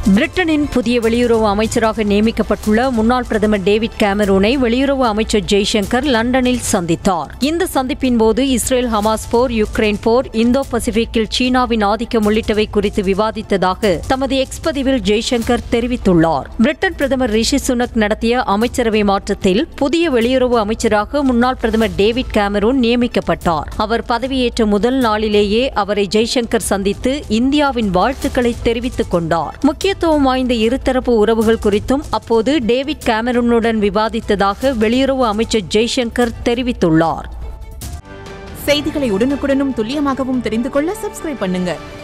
பிரிட்டனின் புதிய வெளியுறவு அமைச்சராக நியமிக்கப்பட்டுள்ள முன்னாள் பிரதமர் டேவிட் கேமரூனை வெளியுறவு அமைச்சர் ஜெய்சங்கர் லண்டனில் சந்தித்தார் இந்த சந்திப்பின் போது இஸ்ரேல் ஹமாஸ் போர் யுக்ரைன் போர் இந்தோ பசிபிக்கில் சீனாவின் ஆதிக்கம் உள்ளிட்டவை குறித்து விவாதித்ததாக தமது எக்ஸ் பதிவில் ஜெய்சங்கர் தெரிவித்துள்ளார் பிரிட்டன் பிரதமர் ரிஷி சுனக் நடத்திய அமைச்சரவை மாற்றத்தில் புதிய வெளியுறவு அமைச்சராக முன்னாள் பிரதமர் டேவிட் கேமரூன் நியமிக்கப்பட்டார் அவர் பதவியேற்ற முதல் நாளிலேயே அவரை ஜெய்சங்கர் சந்தித்து இந்தியாவின் வாழ்த்துக்களை தெரிவித்துக் கொண்டார் முக்கியத்துவம் வாய்ந்த இருதரப்பு உறவுகள் குறித்தும் அப்போது டேவிட் கேமரூனுடன் விவாதித்ததாக வெளியுறவு அமைச்சர் ஜெய்சங்கர் தெரிவித்துள்ளார் செய்திகளை உடனுக்குடனும் துல்லியமாகவும் தெரிந்து கொள்ள சப்ஸ்கிரைப் பண்ணுங்க